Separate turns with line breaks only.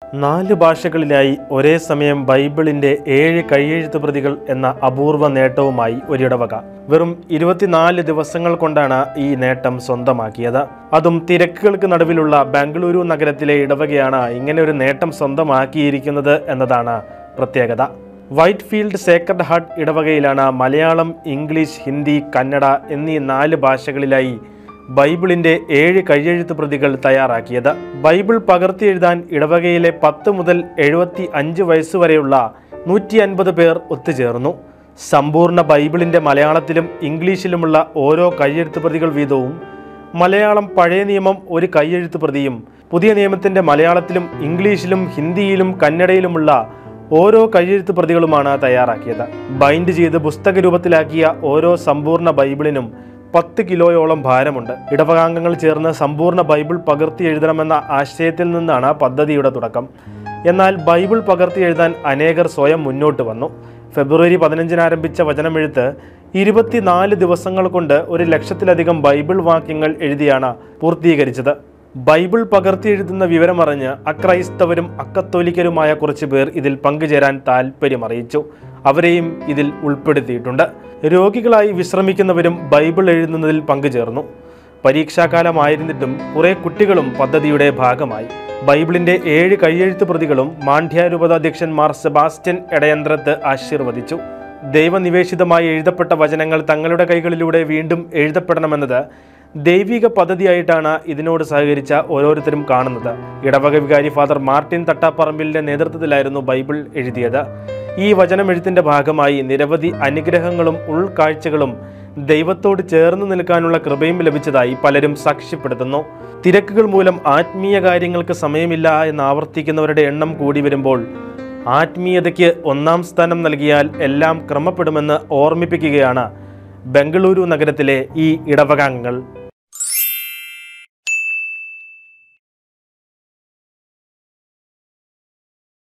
നാല് ഭാഷകളിലായി ഒരേ സമയം ബൈബിളിന്റെ ഏഴ് കൈയെഴുത്ത് പ്രതികൾ എന്ന അപൂർവ നേട്ടവുമായി ഒരിടവക വെറും ഇരുപത്തിനാല് ദിവസങ്ങൾ കൊണ്ടാണ് ഈ നേട്ടം സ്വന്തമാക്കിയത് അതും തിരക്കുകൾക്ക് നടുവിലുള്ള ബാംഗ്ലൂരു നഗരത്തിലെ ഇടവകയാണ് ഇങ്ങനെ ഒരു നേട്ടം സ്വന്തമാക്കിയിരിക്കുന്നത് എന്നതാണ് പ്രത്യേകത വൈറ്റ് ഫീൽഡ് സേക്രഡ് ഹാർട്ട് ഇടവകയിലാണ് മലയാളം ഇംഗ്ലീഷ് ഹിന്ദി കന്നഡ എന്നീ നാല് ഭാഷകളിലായി ബൈബിളിന്റെ ഏഴ് കയ്യെഴുത്ത് പ്രതികൾ തയ്യാറാക്കിയത് ബൈബിൾ പകർത്തി എഴുതാൻ ഇടവകയിലെ പത്ത് മുതൽ എഴുപത്തി അഞ്ച് വയസ്സുവരെയുള്ള നൂറ്റി അൻപത് പേർ ഒത്തുചേർന്നു സമ്പൂർണ്ണ ബൈബിളിന്റെ മലയാളത്തിലും ഇംഗ്ലീഷിലുമുള്ള ഓരോ കയ്യെഴുത്ത് പ്രതികൾ വീതവും മലയാളം പഴയ നിയമം ഒരു കയ്യെഴുത്ത് പ്രതിയും പുതിയ നിയമത്തിന്റെ മലയാളത്തിലും ഇംഗ്ലീഷിലും ഹിന്ദിയിലും കന്നഡയിലുമുള്ള ഓരോ കയ്യെഴുത്ത് പ്രതികളുമാണ് തയ്യാറാക്കിയത് ബൈൻഡ് ചെയ്ത് പുസ്തക രൂപത്തിലാക്കിയ ഓരോ സമ്പൂർണ്ണ ബൈബിളിനും പത്ത് കിലോയോളം ഭാരമുണ്ട് ഇടവകാംഗങ്ങൾ ചേർന്ന് സമ്പൂർണ്ണ ബൈബിൾ പകർത്തി എഴുതണമെന്ന ആശയത്തിൽ നിന്നാണ് പദ്ധതിയുടെ തുടക്കം എന്നാൽ ബൈബിൾ പകർത്തി എഴുതാൻ അനേകർ സ്വയം മുന്നോട്ട് വന്നു ഫെബ്രുവരി പതിനഞ്ചിന് ആരംഭിച്ച വചനമെഴുത്ത് ഇരുപത്തിനാല് ദിവസങ്ങൾ കൊണ്ട് ഒരു ലക്ഷത്തിലധികം ബൈബിൾ വാക്യങ്ങൾ എഴുതിയാണ് പൂർത്തീകരിച്ചത് ബൈബിൾ പകർത്തി എഴുതുന്ന വിവരമറിഞ്ഞ് അക്രൈസ്തവരും അക്കത്തോലിക്കരുമായ കുറച്ച് പേർ ഇതിൽ പങ്കുചേരാൻ താൽപ്പര്യമറിയിച്ചു അവരെയും ഇതിൽ ഉൾപ്പെടുത്തിയിട്ടുണ്ട് രോഗികളായി വിശ്രമിക്കുന്നവരും ബൈബിൾ എഴുതുന്നതിൽ പങ്കുചേർന്നു പരീക്ഷാകാലമായിരുന്നിട്ടും കുറെ കുട്ടികളും പദ്ധതിയുടെ ഭാഗമായി ബൈബിളിന്റെ ഏഴ് കൈയെഴുത്ത് പ്രതികളും മാണ്ഡ്യാരൂപത അധ്യക്ഷൻ മാർ സെബാസ്റ്റ്യൻ എടയന്ത്രത്ത് ആശീർവദിച്ചു ദൈവനിവേശിതമായി എഴുതപ്പെട്ട വചനങ്ങൾ തങ്ങളുടെ കൈകളിലൂടെ വീണ്ടും എഴുതപ്പെടണമെന്നത് ദൈവിക പദ്ധതിയായിട്ടാണ് ഇതിനോട് സഹകരിച്ച ഓരോരുത്തരും കാണുന്നത് ഇടവക വികാരി ഫാദർ മാർട്ടിൻ തട്ടാപ്പറമ്പിലിന്റെ നേതൃത്വത്തിലായിരുന്നു ബൈബിൾ എഴുതിയത് ഈ വചനമെഴുത്തിന്റെ ഭാഗമായി നിരവധി അനുഗ്രഹങ്ങളും ഉൾക്കാഴ്ചകളും ദൈവത്തോട് ചേർന്ന് നിൽക്കാനുള്ള കൃപയും ലഭിച്ചതായി പലരും സാക്ഷ്യപ്പെടുത്തുന്നു തിരക്കുകൾ മൂലം ആത്മീയ കാര്യങ്ങൾക്ക് സമയമില്ല എന്ന് ആവർത്തിക്കുന്നവരുടെ എണ്ണം കൂടി വരുമ്പോൾ ആത്മീയതയ്ക്ക് ഒന്നാം സ്ഥാനം നൽകിയാൽ എല്ലാം ക്രമപ്പെടുമെന്ന് ഓർമ്മിപ്പിക്കുകയാണ് ബംഗളൂരു നഗരത്തിലെ ഈ ഇടവകാംഗങ്ങൾ